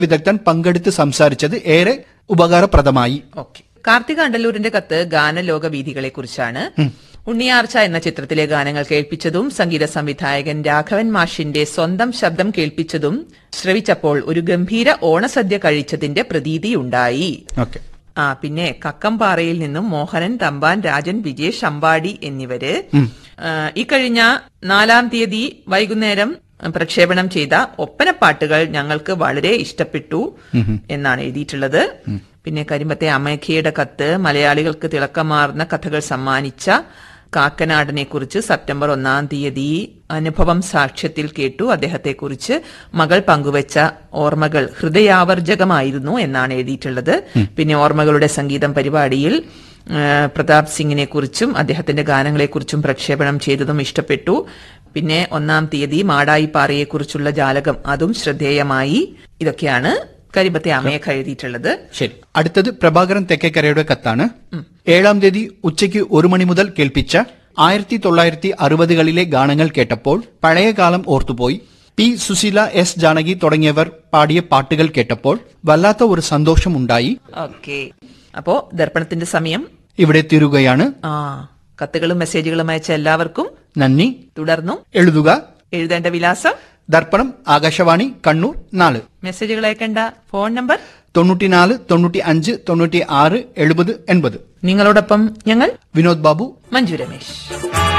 വിദഗ്ധൻ പങ്കെടുത്ത് സംസാരിച്ചത് ഏറെ ഉപകാരപ്രദമായി ഓക്കെ കാർത്തിക അണ്ടല്ലൂരിന്റെ കത്ത് ഗാനലോക വീഥികളെ കുറിച്ചാണ് ഉണ്ണിയാർച്ച എന്ന ചിത്രത്തിലെ ഗാനങ്ങൾ കേൾപ്പിച്ചതും സംഗീത സംവിധായകൻ രാഘവൻ മാഷിന്റെ സ്വന്തം ശബ്ദം കേൾപ്പിച്ചതും ശ്രവിച്ചപ്പോൾ ഒരു ഗംഭീര ഓണസദ്യ കഴിച്ചതിന്റെ പ്രതീതിയുണ്ടായി ഓക്കെ ആ പിന്നെ കക്കംപാറയിൽ നിന്നും മോഹനൻ തമ്പാൻ രാജൻ വിജേഷ് അമ്പാടി എന്നിവര് ആ, ഇക്കഴിഞ്ഞ നാലാം തീയതി വൈകുന്നേരം പ്രക്ഷേപണം ചെയ്ത ഒപ്പനപ്പാട്ടുകൾ ഞങ്ങൾക്ക് വളരെ ഇഷ്ടപ്പെട്ടു എന്നാണ് എഴുതിയിട്ടുള്ളത് പിന്നെ കരിമ്പത്തെ അമേഖയുടെ കത്ത് മലയാളികൾക്ക് തിളക്കമാർന്ന കഥകൾ സമ്മാനിച്ച കാക്കനാടനെ കുറിച്ച് സെപ്റ്റംബർ ഒന്നാം തീയതി അനുഭവം സാക്ഷ്യത്തിൽ കേട്ടു അദ്ദേഹത്തെക്കുറിച്ച് മകൾ പങ്കുവച്ച ഓർമ്മകൾ ഹൃദയാവർജകമായിരുന്നു എന്നാണ് എഴുതിയിട്ടുള്ളത് പിന്നെ ഓർമ്മകളുടെ സംഗീതം പരിപാടിയിൽ ആ, പ്രതാപ് സിംഗിനെ കുറിച്ചും അദ്ദേഹത്തിന്റെ ഗാനങ്ങളെക്കുറിച്ചും പ്രക്ഷേപണം ചെയ്തതും ഇഷ്ടപ്പെട്ടു പിന്നെ ഒന്നാം തീയതി മാടായിപ്പാറയെ കുറിച്ചുള്ള ജാലകം അതും ശ്രദ്ധേയമായി ഇതൊക്കെയാണ് കരിമ്പത്തെ അമേഖ എഴുതിയിട്ടുള്ളത് ശരി അടുത്തത് പ്രഭാകരൻ തെക്കേക്കരയുടെ കത്താണ് ഏഴാം തീയതി ഉച്ചയ്ക്ക് ഒരു മണി മുതൽ കേൾപ്പിച്ച ആയിരത്തി തൊള്ളായിരത്തി അറുപതുകളിലെ ഗാനങ്ങൾ കേട്ടപ്പോൾ പഴയ കാലം ഓർത്തുപോയി പി സുശീല എസ് ജാനകി തുടങ്ങിയവർ പാടിയ പാട്ടുകൾ കേട്ടപ്പോൾ വല്ലാത്ത ഒരു സന്തോഷമുണ്ടായി ഓക്കെ അപ്പോ ദർപ്പണത്തിന്റെ സമയം ഇവിടെ തീരുകയാണ് ആ കത്തുകളും മെസ്സേജുകളും അയച്ച എല്ലാവർക്കും നന്ദി തുടർന്നും എഴുതുക എഴുതേണ്ട വിലാസം ദർപ്പണം ആകാശവാണി കണ്ണൂർ നാല് മെസ്സേജുകൾ അയക്കേണ്ട ഫോൺ നമ്പർ തൊണ്ണൂറ്റിനാല് തൊണ്ണൂറ്റി അഞ്ച് തൊണ്ണൂറ്റി ആറ് എഴുപത് എൺപത് നിങ്ങളോടൊപ്പം ഞങ്ങൾ വിനോദ് ബാബു മഞ്ജു രമേശ്